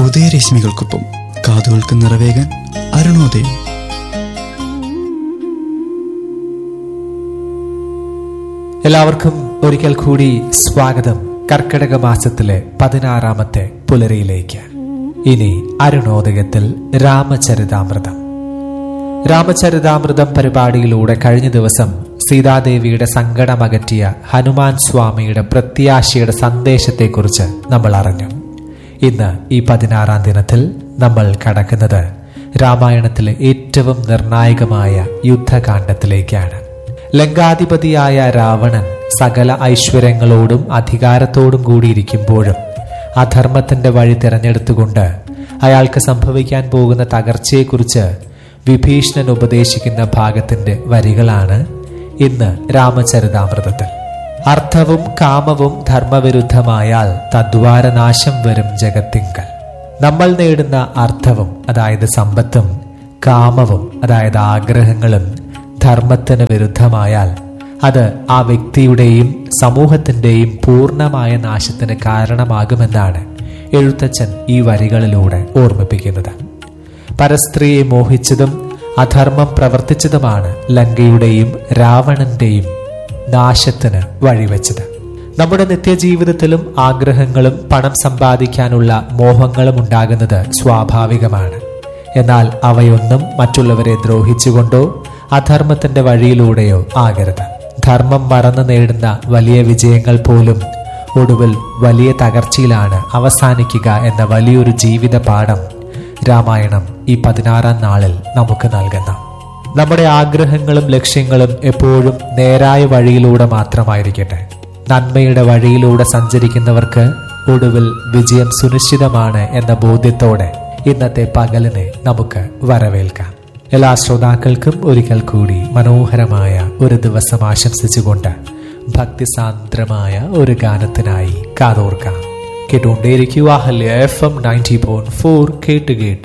ഉദയരശ്മികൾക്കൊപ്പം കാതുകൾക്ക് നിറവേകാൻ അരുണോദയം എല്ലാവർക്കും ഒരിക്കൽ കൂടി സ്വാഗതം കർക്കിടക മാസത്തിലെ പതിനാറാമത്തെ പുലരിയിലേക്ക് ഇനി അരുണോദയത്തിൽ രാമചരിതാമൃതം രാമചരിതാമൃതം പരിപാടിയിലൂടെ കഴിഞ്ഞ ദിവസം സീതാദേവിയുടെ സങ്കടമകറ്റിയ ഹനുമാൻ സ്വാമിയുടെ പ്രത്യാശയുടെ സന്ദേശത്തെക്കുറിച്ച് നമ്മൾ അറിഞ്ഞു ഇന്ന് ഈ പതിനാറാം ദിനത്തിൽ നമ്മൾ കടക്കുന്നത് രാമായണത്തിലെ ഏറ്റവും നിർണായകമായ യുദ്ധകാന്ഡത്തിലേക്കാണ് ലങ്കാധിപതിയായ രാവണൻ സകല ഐശ്വര്യങ്ങളോടും അധികാരത്തോടും കൂടിയിരിക്കുമ്പോഴും അധർമ്മത്തിന്റെ വഴി തിരഞ്ഞെടുത്തുകൊണ്ട് അയാൾക്ക് സംഭവിക്കാൻ പോകുന്ന തകർച്ചയെക്കുറിച്ച് വിഭീഷണൻ ഉപദേശിക്കുന്ന ഭാഗത്തിന്റെ വരികളാണ് ഇന്ന് രാമചരിതാമൃതത്തിൽ അർത്ഥവും കാമവും ധർമ്മവിരുദ്ധമായാൽ തദ്വാരനാശം വരും ജഗത്തിങ്കൽ നമ്മൾ നേടുന്ന അർത്ഥവും അതായത് സമ്പത്തും കാമവും അതായത് ആഗ്രഹങ്ങളും ധർമ്മത്തിന് വിരുദ്ധമായാൽ അത് ആ വ്യക്തിയുടെയും സമൂഹത്തിന്റെയും പൂർണ്ണമായ നാശത്തിന് കാരണമാകുമെന്നാണ് എഴുത്തച്ഛൻ ഈ വരികളിലൂടെ ഓർമ്മിപ്പിക്കുന്നത് പരസ്ത്രീയെ മോഹിച്ചതും അധർമ്മം പ്രവർത്തിച്ചതുമാണ് ലങ്കയുടെയും രാവണന്റെയും നാശത്തിന് വഴിവെച്ചത് നമ്മുടെ നിത്യജീവിതത്തിലും ആഗ്രഹങ്ങളും പണം സമ്പാദിക്കാനുള്ള മോഹങ്ങളും ഉണ്ടാകുന്നത് സ്വാഭാവികമാണ് എന്നാൽ അവയൊന്നും മറ്റുള്ളവരെ ദ്രോഹിച്ചുകൊണ്ടോ അധർമ്മത്തിന്റെ വഴിയിലൂടെയോ ആകരുത് ധർമ്മം മറന്നു നേടുന്ന വലിയ വിജയങ്ങൾ പോലും ഒടുവിൽ വലിയ തകർച്ചയിലാണ് അവസാനിക്കുക എന്ന വലിയൊരു ജീവിത പാഠം രാമായണം ഈ പതിനാറാം നാളിൽ നമുക്ക് നൽകുന്ന നമ്മുടെ ആഗ്രഹങ്ങളും ലക്ഷ്യങ്ങളും എപ്പോഴും നേരായ വഴിയിലൂടെ മാത്രമായിരിക്കട്ടെ നന്മയുടെ വഴിയിലൂടെ സഞ്ചരിക്കുന്നവർക്ക് ഒടുവിൽ വിജയം സുനിശ്ചിതമാണ് എന്ന ബോധ്യത്തോടെ ഇന്നത്തെ പകലിനെ നമുക്ക് വരവേൽക്കാം എല്ലാ ശ്രോതാക്കൾക്കും ഒരിക്കൽ കൂടി മനോഹരമായ ഒരു ദിവസം ആശംസിച്ചുകൊണ്ട് ഭക്തിസാന്ദ്രമായ ഒരു ഗാനത്തിനായി കാതോർക്കാം കേട്ടുകൊണ്ടേയിരിക്കുക ഹല്യ F M ninety point four കേട്ട് കേട്ട്